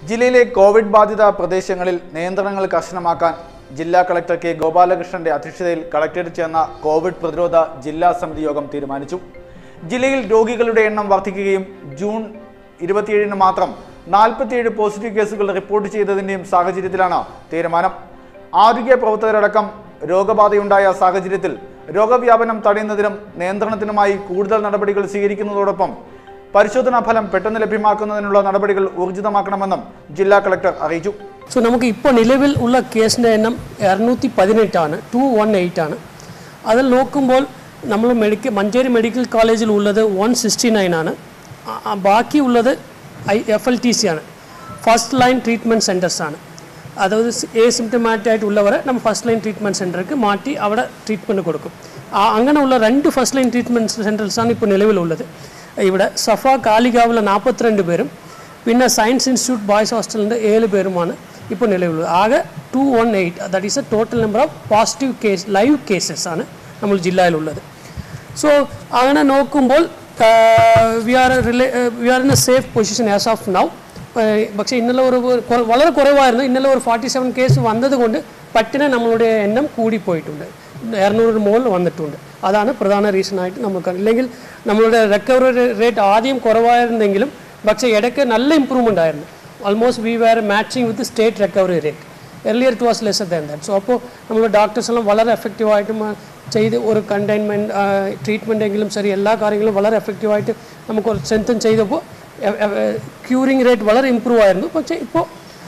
ജില്ലയിലെ കോവിഡ് ബാധിത പ്രദേശങ്ങളിൽ നിയന്ത്രണങ്ങൾ കർശനമാക്കാൻ ജില്ലാ കളക്ടർ കെ ഗോപാലകൃഷ്ണന്റെ അധ്യക്ഷതയിൽ കളക്ടറേറ്റ് ചേർന്ന കോവിഡ് പ്രതിരോധ ജില്ലാ സമിതി യോഗം തീരുമാനിച്ചു ജില്ലയിൽ രോഗികളുടെ എണ്ണം വർദ്ധിക്കുകയും ജൂൺ ഇരുപത്തിയേഴിന് മാത്രം നാൽപ്പത്തിയേഴ് പോസിറ്റീവ് കേസുകൾ റിപ്പോർട്ട് ചെയ്തതിന്റെയും സാഹചര്യത്തിലാണ് തീരുമാനം ആരോഗ്യ പ്രവർത്തകരടക്കം രോഗബാധയുണ്ടായ സാഹചര്യത്തിൽ രോഗവ്യാപനം തടയുന്നതിനും നിയന്ത്രണത്തിനുമായി കൂടുതൽ നടപടികൾ സ്വീകരിക്കുന്നതോടൊപ്പം പരിശോധനാ ഫലം പെട്ടെന്ന് ലഭ്യമാക്കുന്നതിനുള്ള നടപടികൾ ഊർജിതമാക്കണമെന്നും ജില്ലാ കളക്ടർ അറിയിച്ചു സോ നമുക്ക് ഇപ്പോൾ നിലവിൽ ഉള്ള കേസിൻ്റെ എണ്ണം ഇരുന്നൂറ്റി പതിനെട്ടാണ് ടു വൺ എയ്റ്റ് ആണ് അതിൽ നോക്കുമ്പോൾ നമ്മൾ മെഡിക്കൽ മഞ്ചേരി മെഡിക്കൽ കോളേജിൽ ഉള്ളത് വൺ സിക്സ്റ്റി നയൻ ആണ് ആ- ആ ബാക്കിയുള്ളത് I F L T C ആണ് ഫസ്റ്റ് ലൈൻ ട്രീറ്റ്മെൻറ്റ് സെൻറ്റേഴ്സ് ആണ് അതായത് എ സിംറ്റമാറ്റിക് ആയിട്ടുള്ളവരെ നമ്മൾ ഫസ്റ്റ് ലൈൻ ട്രീറ്റ്മെൻറ്റ് സെൻറ്റർക്ക് മാറ്റി അവിടെ ട്രീറ്റ്മെൻറ്റ് കൊടുക്കും ആ അങ്ങനെയുള്ള രണ്ട് ഫസ്റ്റ് ലൈൻ ട്രീറ്റ്മെൻറ്റ് സെൻറ്റേഴ്സാണ് ഇപ്പോൾ നിലവിലുള്ളത് ഇവിടെ സഫ കാലികാവിലെ നാൽപ്പത്തിരണ്ട് പേരും പിന്നെ സയൻസ് ഇൻസ്റ്റിറ്റ്യൂട്ട് ബോയ്സ് ഹോസ്റ്റലിൻ്റെ ഏഴ് പേരുമാണ് ഇപ്പോൾ നിലവിലുള്ളത് ആകെ two one eight that is a total number of positive case live cases ആണ് നമ്മൾ ജില്ലയിലുള്ളത് സോ അങ്ങനെ നോക്കുമ്പോൾ we are really we are in a safe position as of now പക്ഷേ ഇന്നലെ ഒരു കുറ- വളരെ കുറവായിരുന്നു ഇന്നലെ ഒരു ഫോർട്ടി സെവൻ കേസ് വന്നത് കൊണ്ട് പട്ടിനെ നമ്മളുടെ എണ്ണം കൂടിപ്പോയിട്ടുണ്ട് ഇരുന്നൂറിന് മുകളിൽ വന്നിട്ടുണ്ട് അതാണ് പ്രധാന റീസൺ ആയിട്ട് നമുക്ക് ഇല്ലെങ്കിൽ നമ്മളുടെ റിക്കവറി റേറ്റ് ആദ്യം കുറവായിരുന്നെങ്കിലും പക്ഷേ ഇടയ്ക്ക് നല്ല ഇമ്പ്രൂവ്മെൻ്റ് ആയിരുന്നു almost we were matching with state recovery rate earlier it was lesser than that so അപ്പോൾ നമ്മുടെ ഡോക്ടേഴ്സ് എല്ലാം വളരെ എഫക്റ്റീവായിട്ടും ചെയ്ത് ഒരു കണ്ടെയ്ൻമെൻറ്റ് ട്രീറ്റ്മെൻ്റ് എങ്കിലും ശരി എല്ലാ കാര്യങ്ങളും വളരെ എഫക്റ്റീവായിട്ട് നമുക്ക് സ്ട്രെങ്തൻ ചെയ്തപ്പോൾ ക്യൂറിങ് റേറ്റ് വളരെ ഇമ്പ്രൂവ് ആയിരുന്നു പക്ഷേ ഇപ്പോൾ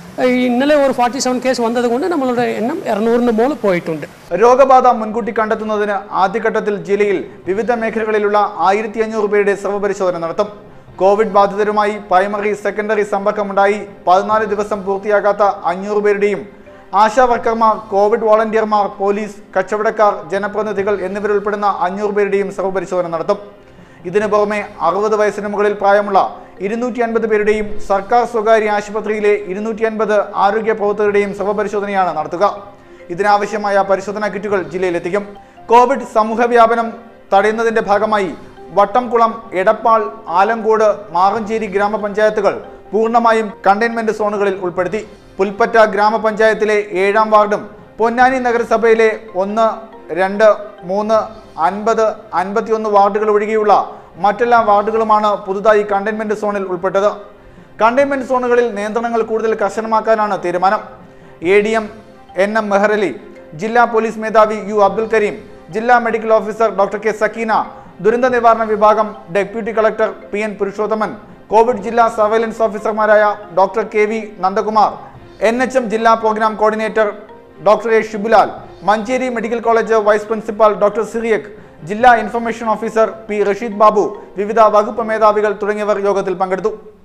ഈ ഇന്നലെ ഒരു ഫോർട്ടി സെവൻ കേസ് വന്നത് കൊണ്ട് നമ്മളുടെ എണ്ണം ഇരുന്നൂറിന് മുകളിൽ പോയിട്ടുണ്ട് രോഗബാധ മുൻകൂട്ടി കണ്ടെത്തുന്നതിന് ആദ്യഘട്ടത്തിൽ ജില്ലയിൽ വിവിധ മേഖലകളിലുള്ള ആയിരത്തി അഞ്ഞൂറ് പേരുടെ സർവ്വപരിശോധന നടത്തും കോവിഡ് ബാധിതരുമായി പ്രൈമറി സെക്കൻഡറി സമ്പർക്കമുണ്ടായി പതിനാല് ദിവസം പൂർത്തിയാകാത്ത അഞ്ഞൂറ് പേരുടെയും ആശാ വർക്കർമാർ കോവിഡ് വോളണ്ടിയർമാർ പോലീസ് കച്ചവടക്കാർ ജനപ്രതിനിധികൾ എന്നിവരുൾപ്പെടുന്ന അഞ്ഞൂറ് പേരുടെയും സർവ്വപരിശോധന നടത്തും ഇതിനു പുറമെ അറുപത് വയസ്സിന് മുകളിൽ പ്രായമുള്ള ഇരുന്നൂറ്റി അൻപത് പേരുടെയും സർക്കാർ സ്വകാര്യ ആശുപത്രിയിലെ ഇരുന്നൂറ്റി അൻപത് ആരോഗ്യ പ്രവർത്തകരുടെയും സർവ്വപരിശോധനയാണ് നടത്തുക ഇതിനാവശ്യമായ പരിശോധനാ കിറ്റുകൾ ജില്ലയിലെത്തിക്കും കോവിഡ് സമൂഹ വ്യാപനം തടയുന്നതിന്റെ ഭാഗമായി വട്ടംകുളം എടപ്പാൾ ആലങ്കോട് മാറഞ്ചേരി ഗ്രാമപഞ്ചായത്തുകൾ പൂർണ്ണമായും കണ്ടെയ്ൻമെന്റ് സോണുകളിൽ ഉൾപ്പെടുത്തി പുൽപ്പറ്റ ഗ്രാമപഞ്ചായത്തിലെ ഏഴാം വാർഡും പൊന്നാനി നഗരസഭയിലെ ഒന്ന് രണ്ട് മൂന്ന് അൻപത് അൻപത്തിയൊന്ന് വാർഡുകൾ ഒഴികെയുള്ള മറ്റെല്ലാ വാർഡുകളുമാണ് പുതുതായി കണ്ടെയ്ൻമെന്റ് സോണിൽ ഉൾപ്പെട്ടത് കണ്ടെയ്ൻമെന്റ് സോണുകളിൽ നിയന്ത്രണങ്ങൾ കൂടുതൽ കർശനമാക്കാനാണ് തീരുമാനം A D M N M Mehrali ജില്ലാ പോലീസ് മേധാവി യു അബ്ദുൽ കരീം ജില്ലാ medical officer doctor K Sakeena ദുരന്ത നിവാരണ വിഭാഗം deputy collector P N Purushothaman Covid ജില്ലാ സർവൈലൻസ് ഓഫീസർമാരായ doctor K V Nandakumar N H M ജില്ലാ programme coordinator doctor A Shibulal Manjeri medical college vice principal doctor Cyriac ജില്ലാ information officer P Rasheed Babu വിവിധ വകുപ്പ് മേധാവികൾ തുടങ്ങിയവർ യോഗത്തിൽ പങ്കെടുത്തു